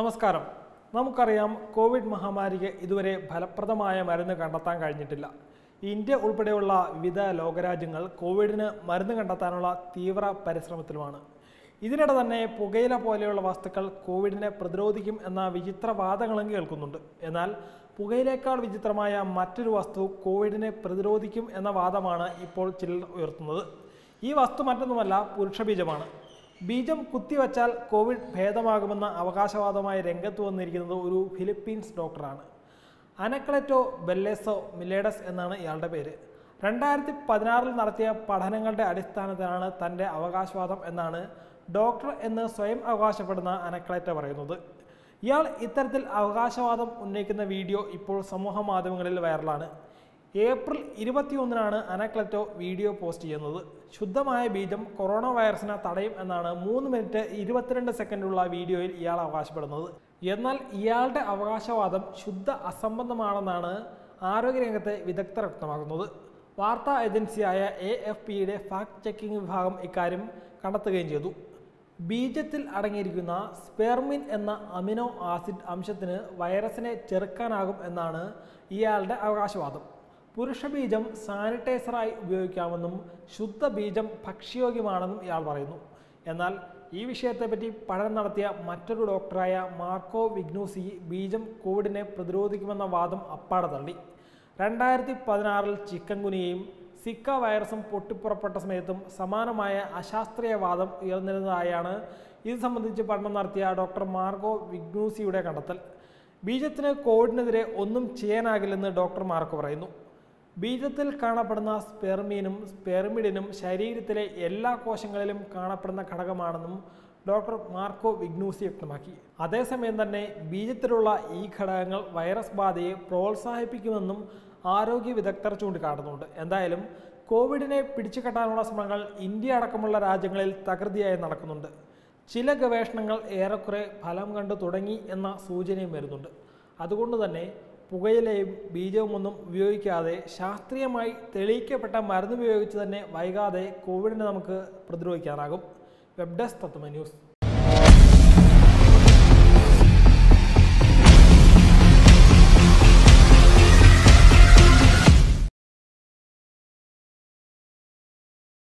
നമസ്കാരം നമുക്കറിയാം കോവിഡ് മഹാമാരിക്ക് ഇതുവരെ ഫലപ്രദമായ മരുന്ന് കണ്ടെത്താൻ കഴിഞ്ഞിട്ടില്ല ഇന്ത്യ ഉൾപ്പെടെയുള്ള വിവിധ ലോകരാജ്യങ്ങൾ കോവിഡിന് മരുന്ന് കണ്ടെത്താനുള്ള തീവ്ര പരിശ്രമത്തിലുമാണ് ഇതിനിടെ തന്നെ പുകയില പോലെയുള്ള വസ്തുക്കൾ കോവിഡിനെ പ്രതിരോധിക്കും എന്ന വിചിത്ര വാദങ്ങളും കേൾക്കുന്നുണ്ട് എന്നാൽ പുകയിലേക്കാൾ വിചിത്രമായ മറ്റൊരു വസ്തു കോവിഡിനെ പ്രതിരോധിക്കും എന്ന വാദമാണ് ഇപ്പോൾ ചിലർ ഉയർത്തുന്നത് ഈ വസ്തു മറ്റൊന്നുമല്ല പുരുഷബീജമാണ് ബീജം കുത്തിവച്ചാൽ കോവിഡ് ഭേദമാകുമെന്ന അവകാശവാദമായി രംഗത്ത് വന്നിരിക്കുന്നത് ഒരു ഫിലിപ്പീൻസ് ഡോക്ടറാണ് അനക്ലറ്റോ ബെല്ലേസോ മിലേഡസ് എന്നാണ് ഇയാളുടെ പേര് രണ്ടായിരത്തി പതിനാറിൽ നടത്തിയ പഠനങ്ങളുടെ അടിസ്ഥാനത്തിലാണ് തൻ്റെ അവകാശവാദം എന്നാണ് ഡോക്ടർ എന്ന് സ്വയം അവകാശപ്പെടുന്ന അനക്ലറ്റോ പറയുന്നത് ഇയാൾ ഇത്തരത്തിൽ അവകാശവാദം ഉന്നയിക്കുന്ന വീഡിയോ ഇപ്പോൾ സമൂഹ മാധ്യമങ്ങളിൽ വൈറലാണ് ഏപ്രിൽ ഇരുപത്തിയൊന്നിനാണ് അനക്ലറ്റോ വീഡിയോ പോസ്റ്റ് ചെയ്യുന്നത് ശുദ്ധമായ ബീജം കൊറോണ വൈറസിനെ തടയും എന്നാണ് മൂന്ന് മിനിറ്റ് ഇരുപത്തിരണ്ട് സെക്കൻഡുള്ള വീഡിയോയിൽ ഇയാൾ അവകാശപ്പെടുന്നത് എന്നാൽ ഇയാളുടെ അവകാശവാദം ശുദ്ധ അസംബന്ധമാണെന്നാണ് ആരോഗ്യരംഗത്തെ വിദഗ്ധർ വ്യക്തമാക്കുന്നത് വാർത്താ ഏജൻസിയായ എ എഫ് പിയുടെ ഫാക്ട് ചെക്കിംഗ് വിഭാഗം ഇക്കാര്യം കണ്ടെത്തുകയും ചെയ്തു ബീജത്തിൽ അടങ്ങിയിരിക്കുന്ന സ്പെർമിൻ എന്ന അമിനോ ആസിഡ് അംശത്തിന് വൈറസിനെ ചെറുക്കാനാകും എന്നാണ് ഇയാളുടെ അവകാശവാദം പുരുഷബീജം സാനിറ്റൈസറായി ഉപയോഗിക്കാമെന്നും ശുദ്ധ ബീജം ഭക്ഷ്യയോഗ്യമാണെന്നും ഇയാൾ പറയുന്നു എന്നാൽ ഈ വിഷയത്തെപ്പറ്റി പഠനം നടത്തിയ മറ്റൊരു ഡോക്ടറായ മാർക്കോ വിഗ്നൂസി ബീജം കോവിഡിനെ പ്രതിരോധിക്കുമെന്ന വാദം അപ്പാടെ തള്ളി രണ്ടായിരത്തി പതിനാറിൽ ചിക്കൻ ഗുനിയയും സിക്ക വൈറസും പൊട്ടിപ്പുറപ്പെട്ട സമയത്തും സമാനമായ അശാസ്ത്രീയ വാദം ഉയർന്നിരുന്നതായാണ് ഇത് സംബന്ധിച്ച് പഠനം നടത്തിയ ഡോക്ടർ മാർഗോ വിഗ്നൂസിയുടെ കണ്ടെത്തൽ ബീജത്തിന് കോവിഡിനെതിരെ ഒന്നും ചെയ്യാനാകില്ലെന്ന് ഡോക്ടർ മാർക്കോ പറയുന്നു ബീജത്തിൽ കാണപ്പെടുന്ന സ്പെർമീനും സ്പെർമിഡിനും ശരീരത്തിലെ എല്ലാ കോശങ്ങളിലും കാണപ്പെടുന്ന ഘടകമാണെന്നും ഡോക്ടർ മാർക്കോ വിഗ്നൂസി വ്യക്തമാക്കി അതേസമയം തന്നെ ബീജത്തിലുള്ള ഈ ഘടകങ്ങൾ വൈറസ് ബാധയെ പ്രോത്സാഹിപ്പിക്കുമെന്നും ആരോഗ്യ വിദഗ്ധർ ചൂണ്ടിക്കാട്ടുന്നുണ്ട് എന്തായാലും കോവിഡിനെ പിടിച്ചുകെട്ടാനുള്ള ശ്രമങ്ങൾ ഇന്ത്യ അടക്കമുള്ള രാജ്യങ്ങളിൽ തകൃതിയായി നടക്കുന്നുണ്ട് ചില ഗവേഷണങ്ങൾ ഏറെക്കുറെ ഫലം കണ്ടു തുടങ്ങി എന്ന സൂചനയും വരുന്നുണ്ട് അതുകൊണ്ട് തന്നെ പുകയിലയും ബീജവുമൊന്നും ഉപയോഗിക്കാതെ ശാസ്ത്രീയമായി തെളിയിക്കപ്പെട്ട മരുന്ന് ഉപയോഗിച്ച് തന്നെ വൈകാതെ കോവിഡിനെ നമുക്ക് പ്രതിരോധിക്കാനാകും വെബ് ഡെസ്ക് തത്വമ ന്യൂസ്